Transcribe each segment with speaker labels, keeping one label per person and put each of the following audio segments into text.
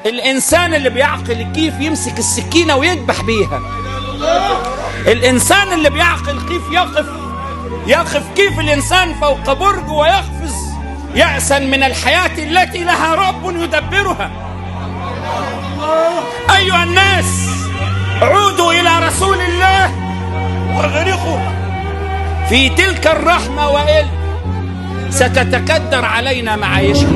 Speaker 1: الإنسان اللي بيعقل كيف يمسك السكينة ويذبح بيها الإنسان اللي بيعقل كيف يقف يقف كيف الإنسان فوق برج ويقفز يأسا من الحياة التي لها رب يدبرها أيها الناس عودوا إلى رسول الله واغرقوا في تلك الرحمة وإل ستتكدر علينا معايشنا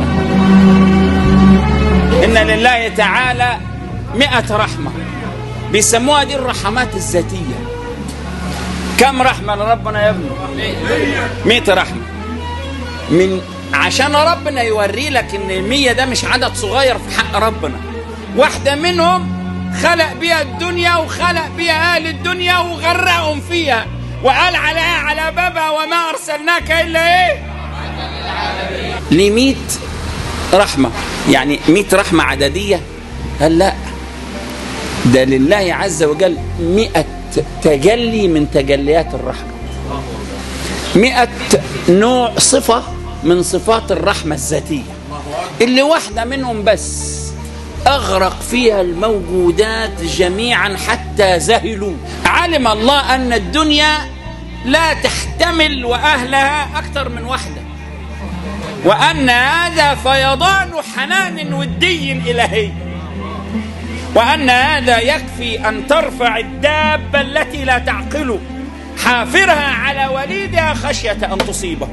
Speaker 1: إن لله تعالى مئة رحمة بيسموها دي الرحمات الذاتية كم رحمة لربنا يا ابني مئة رحمة من عشان ربنا يوري لك ان المية ده مش عدد صغير في حق ربنا واحدة منهم خلق بيها الدنيا وخلق بيها اهل الدنيا وغرقهم فيها وقال عليها على بابها وما ارسلناك الا ايه لمية رحمة يعني مئة رحمة عددية قال لا ده لله عز وجل مئة تجلي من تجليات الرحمة مئة نوع صفة من صفات الرحمة الذاتية اللي واحدة منهم بس أغرق فيها الموجودات جميعا حتى زهلوا علم الله أن الدنيا لا تحتمل وأهلها أكثر من واحدة وأن هذا فيضان حنان ودي إلهي وأن هذا يكفي أن ترفع الدابة التي لا تعقل حافرها على وليدها خشية أن تصيبه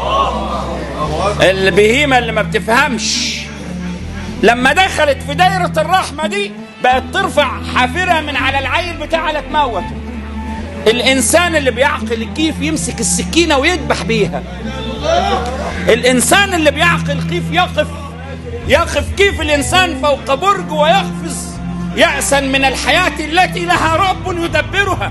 Speaker 1: البهيمة اللي ما بتفهمش لما دخلت في دايرة الرحمة دي بقت ترفع حافرها من على العيل بتاعها لا تموته الإنسان اللي بيعقل كيف يمسك السكينة ويذبح بيها الإنسان اللي بيعقل كيف يقف يقف كيف الإنسان فوق برج ويقفز يأسا من الحياة التي لها رب يدبرها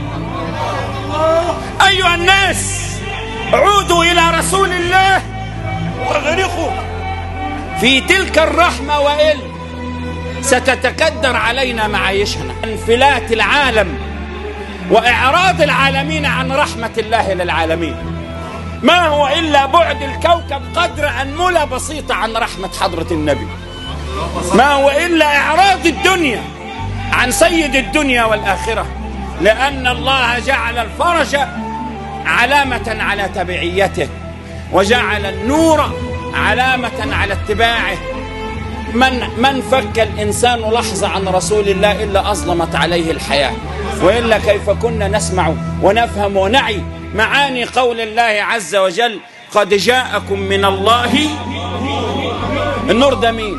Speaker 1: أيها الناس عودوا إلى رسول الله واغرقوا في تلك الرحمة وإل ستتكدر علينا معايشنا انفلات العالم وإعراض العالمين عن رحمة الله للعالمين ما هو إلا بعد الكوكب قدر أنملة بسيطة عن رحمة حضرة النبي ما هو إلا إعراض الدنيا عن سيد الدنيا والآخرة لأن الله جعل الفرج علامة على تبعيته وجعل النور علامة على اتباعه من من فك الإنسان لحظة عن رسول الله إلا أظلمت عليه الحياة وإلا كيف كنا نسمع ونفهم ونعي معاني قول الله عز وجل قد جاءكم من الله النور ده مين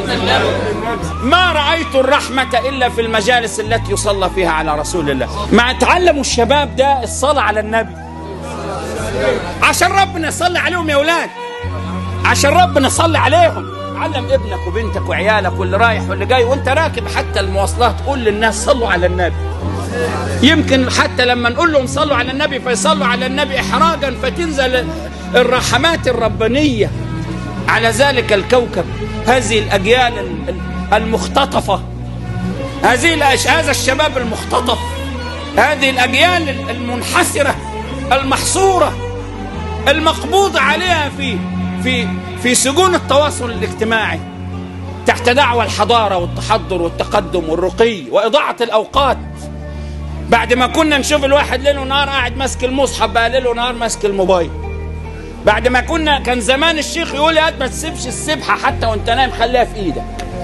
Speaker 1: ما رأيت الرحمة إلا في المجالس التي يصلى فيها على رسول الله ما تعلموا الشباب ده الصلاة على النبي عشان ربنا يصلي عليهم يا أولاد عشان ربنا يصلي عليهم علم ابنك وبنتك وعيالك واللي رايح واللي جاي وانت راكب حتى المواصلات قول للناس صلوا على النبي يمكن حتى لما نقول لهم صلوا على النبي فيصلوا على النبي احراجا فتنزل الرحمات الربانيه على ذلك الكوكب هذه الاجيال المختطفه هذه الأش... هذا الشباب المختطف هذه الاجيال المنحسره المحصوره المقبوض عليها في في في سجون التواصل الاجتماعي تحت دعوى الحضاره والتحضر والتقدم والرقي واضاعه الاوقات بعد ما كنا نشوف الواحد ليل ونهار قاعد ماسك المصحف بقى ليل ونهار ماسك الموبايل بعد ما كنا كان زمان الشيخ يقول يا ما تسيبش السبحه حتى وانت نايم خليها في ايدك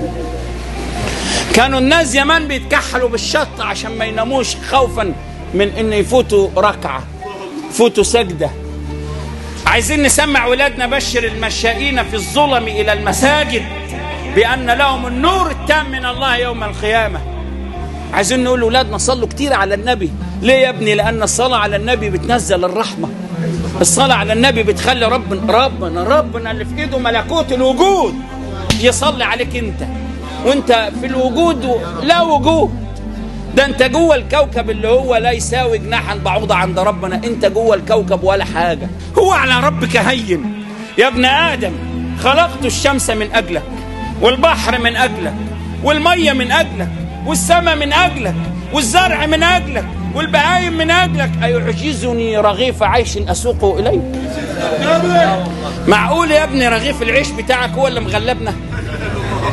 Speaker 1: كانوا الناس زمان بيتكحلوا بالشط عشان ما يناموش خوفا من ان يفوتوا ركعه يفوتوا سجده عايزين نسمع ولادنا بشر المشائين في الظلم الى المساجد بان لهم النور التام من الله يوم القيامه عايزين نقول لاولادنا صلوا كتير على النبي ليه يا ابني لان الصلاه على النبي بتنزل الرحمه الصلاه على النبي بتخلي ربنا ربنا ربنا اللي في ايده ملكوت الوجود يصلي عليك انت وانت في الوجود لا وجود ده انت جوه الكوكب اللي هو لا يساوي جناحا بعوضة عند ربنا انت جوه الكوكب ولا حاجة هو على ربك هين يا ابن آدم خلقت الشمس من أجلك والبحر من أجلك والمية من أجلك والسماء من أجلك والزرع من أجلك والبهايم من أجلك أيعجزني رغيف عيش أسوقه إليك معقول يا ابني رغيف العيش بتاعك هو اللي مغلبنا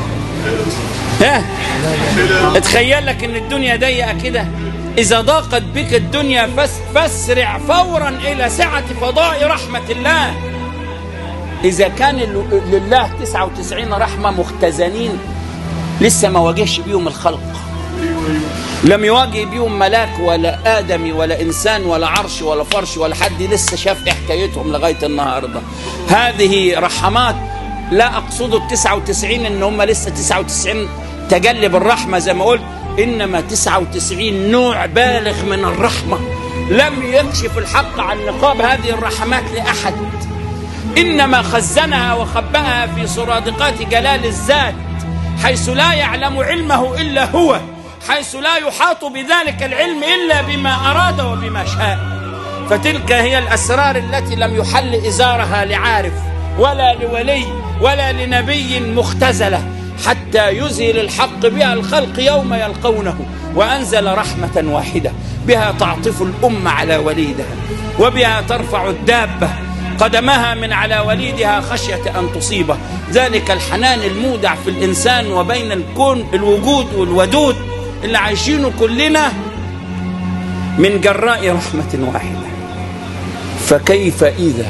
Speaker 1: ها اتخيل لك ان الدنيا ضيقه كده اذا ضاقت بك الدنيا فس فاسرع فورا الى سعه فضاء رحمه الله اذا كان ال- لله 99 رحمه مختزنين لسه ما واجهش بيهم الخلق لم يواجه بيهم ملاك ولا آدمي ولا إنسان ولا عرش ولا فرش ولا حد لسه شاف إيه حكايتهم لغاية النهاردة هذه رحمات لا أقصد التسعة وتسعين إن هم لسه تسعة وتسعين تجلي بالرحمة زي ما قلت إنما تسعة وتسعين نوع بالغ من الرحمة لم يكشف الحق عن نقاب هذه الرحمات لأحد إنما خزنها وخبأها في سرادقات جلال الذات حيث لا يعلم علمه إلا هو حيث لا يحاط بذلك العلم إلا بما أراد وبما شاء فتلك هي الأسرار التي لم يحل إزارها لعارف ولا لولي ولا لنبي مختزلة حتى يزهل الحق بها الخلق يوم يلقونه وأنزل رحمة واحدة بها تعطف الأمة على وليدها وبها ترفع الدابة قدمها من على وليدها خشية أن تصيبه ذلك الحنان المودع في الإنسان وبين الكون الوجود والودود اللي عايشينه كلنا من جراء رحمة واحدة فكيف إذا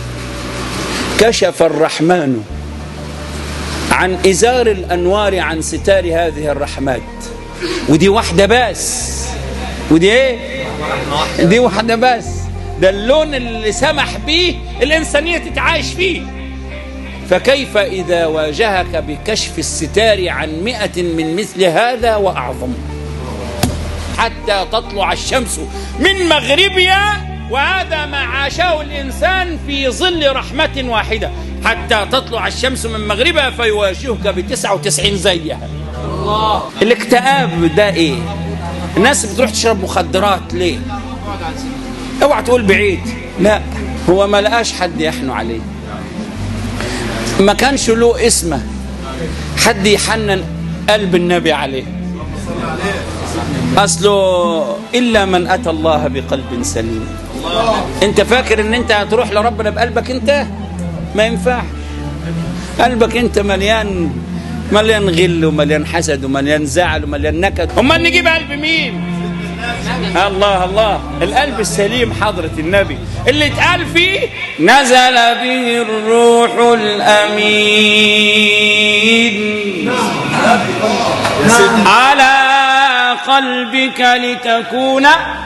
Speaker 1: كشف الرحمن عن إزار الأنوار عن ستار هذه الرحمات ودي واحدة بس ودي إيه؟ دي واحدة بس ده اللون اللي سمح بيه الإنسانية تتعايش فيه فكيف إذا واجهك بكشف الستار عن مئة من مثل هذا وأعظم حتى تطلع الشمس من مغربها وهذا ما عاشه الإنسان في ظل رحمة واحدة حتى تطلع الشمس من مغربها فيواجهك بتسعة وتسعين زيها الله الاكتئاب ده ايه الناس بتروح تشرب مخدرات ليه اوعى تقول بعيد لا هو ما لقاش حد يحنو عليه ما كانش له اسمه حد يحنن قلب النبي عليه اصله الا من اتى الله بقلب سليم انت فاكر ان انت هتروح لربنا بقلبك انت ما ينفع قلبك انت مليان مليان غل ومليان حسد ومليان زعل ومليان نكد امال نجيب قلب مين الله الله القلب السليم حضرة النبي اللي اتقال فيه نزل به الروح الأمين على قلبك لتكون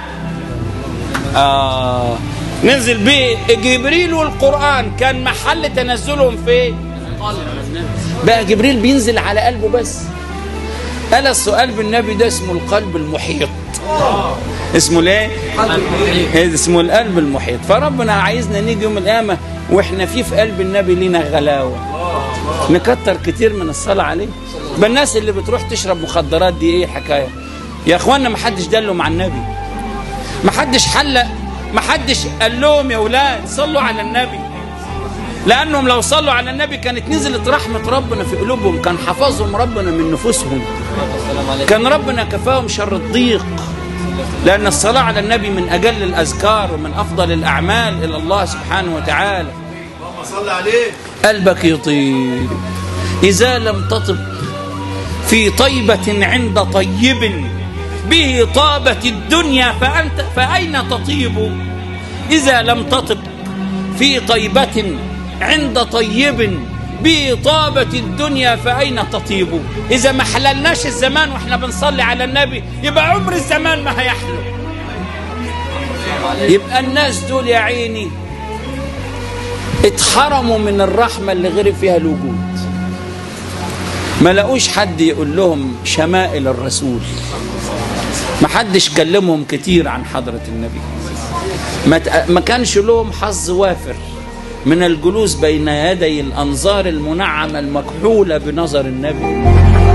Speaker 1: آه نزل به جبريل والقرآن كان محل تنزلهم فين بقى جبريل بينزل على قلبه بس قال السؤال بالنبي ده اسمه القلب المحيط اسمه ليه اسمه القلب المحيط فربنا عايزنا نيجي يوم القيامة واحنا فيه في قلب النبي لينا غلاوة نكتر كتير من الصلاة عليه بل الناس اللي بتروح تشرب مخدرات دي ايه حكاية يا اخوانا ما حدش دله مع النبي ما حدش حلق ما حدش قال لهم يا اولاد صلوا على النبي لانهم لو صلوا على النبي كانت نزلت رحمه ربنا في قلوبهم كان حفظهم ربنا من نفوسهم كان ربنا كفاهم شر الضيق لان الصلاه على النبي من اجل الاذكار ومن افضل الاعمال الى الله سبحانه وتعالى
Speaker 2: صلى عليه
Speaker 1: قلبك يطيب اذا لم تطب في طيبه عند طيب به طابت الدنيا فأنت فأين تطيب إذا لم تطب في طيبة عند طيب به طابت الدنيا فأين تطيب إذا ما حللناش الزمان وإحنا بنصلي على النبي يبقى عمر الزمان ما هيحلو يبقى الناس دول يا عيني اتحرموا من الرحمة اللي غرب فيها الوجود ما لقوش حد يقول لهم شمائل الرسول ما حدش كلمهم كتير عن حضرة النبي ما, تق- ما كانش لهم حظ وافر من الجلوس بين يدي الأنظار المنعمة المكحولة بنظر النبي